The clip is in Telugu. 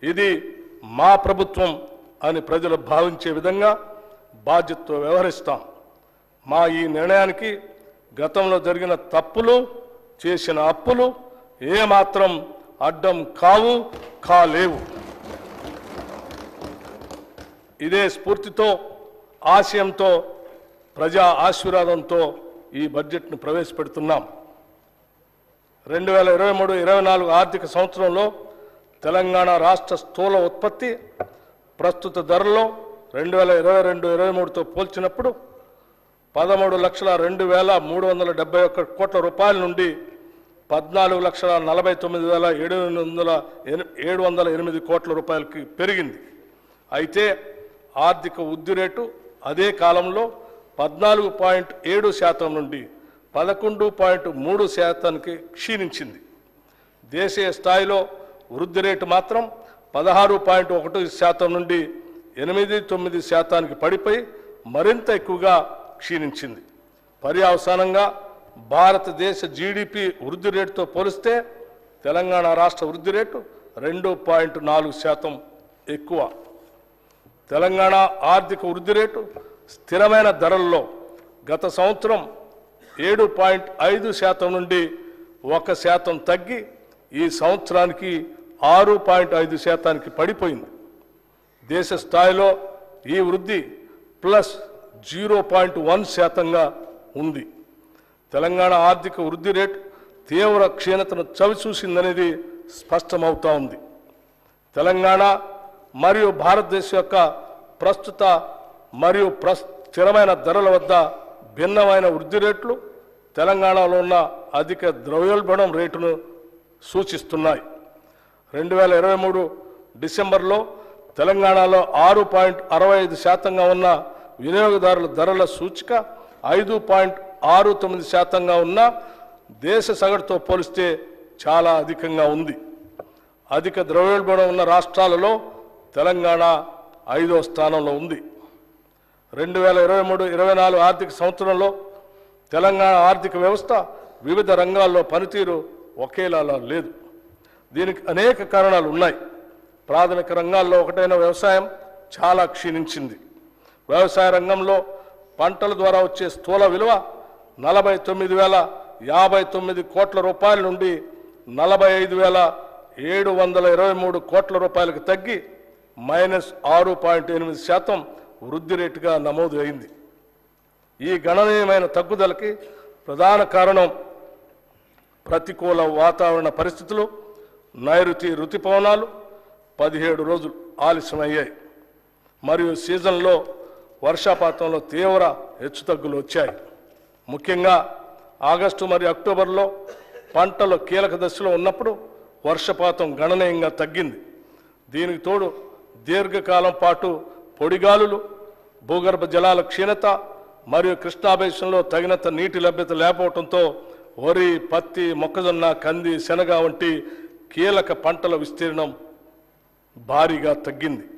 ఇది మా ప్రభుత్వం అని ప్రజలు భావించే విధంగా బాధ్యతతో వ్యవహరిస్తాం మా ఈ నిర్ణయానికి గతంలో జరిగిన తప్పులు చేసిన అప్పులు ఏమాత్రం అడ్డం కావు కాలేవు ఇదే స్ఫూర్తితో ఆశయంతో ప్రజా ఆశీర్వాదంతో ఈ బడ్జెట్ను ప్రవేశపెడుతున్నాం రెండు వేల ఇరవై మూడు ఇరవై నాలుగు ఆర్థిక సంవత్సరంలో తెలంగాణ రాష్ట్ర స్థూల ఉత్పత్తి ప్రస్తుత ధరల్లో రెండు వేల ఇరవై రెండు ఇరవై మూడుతో పోల్చినప్పుడు పదమూడు లక్షల రెండు వేల మూడు వందల డెబ్బై ఒక్క కోట్ల రూపాయల నుండి పద్నాలుగు లక్షల నలభై తొమ్మిది వేల ఏడు వందల ఎని- ఏడు వందల ఎనిమిది కోట్ల రూపాయలకి పెరిగింది అయితే ఆర్థిక వృద్ధి రేటు అదే కాలంలో పద్నాలుగు పాయింట్ ఏడు శాతం నుండి పదకొండు పాయింట్ మూడు శాతానికి క్షీణించింది దేశీయ స్థాయిలో వృద్ధి రేటు మాత్రం పదహారు పాయింట్ ఒకటి శాతం నుండి ఎనిమిది తొమ్మిది శాతానికి పడిపోయి మరింత ఎక్కువగా క్షీణించింది పర్యావసానంగా భారతదేశ జీడిపి వృద్ధి రేటుతో పోలిస్తే తెలంగాణ రాష్ట్ర వృద్ధి రేటు రెండు పాయింట్ నాలుగు శాతం ఎక్కువ తెలంగాణ ఆర్థిక వృద్ధి రేటు స్థిరమైన ధరల్లో గత సంవత్సరం ఏడు పాయింట్ ఐదు శాతం నుండి ఒక శాతం తగ్గి ఈ సంవత్సరానికి ఆరు పాయింట్ ఐదు శాతానికి పడిపోయింది దేశ స్థాయిలో ఈ వృద్ధి ప్లస్ జీరో పాయింట్ వన్ శాతంగా ఉంది తెలంగాణ ఆర్థిక వృద్ధి రేటు తీవ్ర క్షీణతను చవిచూసిందనేది స్పష్టమవుతా ఉంది తెలంగాణ మరియు భారతదేశం యొక్క ప్రస్తుత మరియు ప్రస్ స్థిరమైన ధరల వద్ద భిన్నమైన వృద్ధి రేట్లు తెలంగాణలో ఉన్న అధిక ద్రవ్యోల్బణం రేటును సూచిస్తున్నాయి రెండు వేల ఇరవై మూడు డిసెంబర్లో తెలంగాణలో ఆరు పాయింట్ అరవై ఐదు శాతంగా ఉన్న వినియోగదారుల ధరల సూచిక ఐదు పాయింట్ ఆరు తొమ్మిది శాతంగా ఉన్న దేశ సగటుతో పోలిస్తే చాలా అధికంగా ఉంది అధిక ద్రవ్యోల్బణం ఉన్న రాష్ట్రాలలో తెలంగాణ ఐదో స్థానంలో ఉంది రెండు వేల ఇరవై మూడు ఇరవై నాలుగు ఆర్థిక సంవత్సరంలో తెలంగాణ ఆర్థిక వ్యవస్థ వివిధ రంగాల్లో పనితీరు ఒకేలా లేదు దీనికి అనేక కారణాలు ఉన్నాయి ప్రాథమిక రంగాల్లో ఒకటైన వ్యవసాయం చాలా క్షీణించింది వ్యవసాయ రంగంలో పంటల ద్వారా వచ్చే స్థూల విలువ నలభై తొమ్మిది వేల యాభై తొమ్మిది కోట్ల రూపాయల నుండి నలభై ఐదు వేల ఏడు వందల ఇరవై మూడు కోట్ల రూపాయలకు తగ్గి మైనస్ ఆరు పాయింట్ ఎనిమిది శాతం వృద్ధి రేటుగా నమోదు అయింది ఈ గణనీయమైన తగ్గుదలకి ప్రధాన కారణం ప్రతికూల వాతావరణ పరిస్థితులు నైరుతి రుతుపవనాలు పదిహేడు రోజులు ఆలస్యమయ్యాయి మరియు సీజన్లో వర్షపాతంలో తీవ్ర హెచ్చుతగ్గులు వచ్చాయి ముఖ్యంగా ఆగస్టు మరియు అక్టోబర్లో పంటలు కీలక దశలో ఉన్నప్పుడు వర్షపాతం గణనీయంగా తగ్గింది దీనికి తోడు దీర్ఘకాలం పాటు పొడిగాలులు భూగర్భ జలాల క్షీణత మరియు కృష్ణాబేశంలో తగినంత నీటి లభ్యత లేకపోవడంతో వరి పత్తి మొక్కజొన్న కంది శనగ వంటి కీలక పంటల విస్తీర్ణం భారీగా తగ్గింది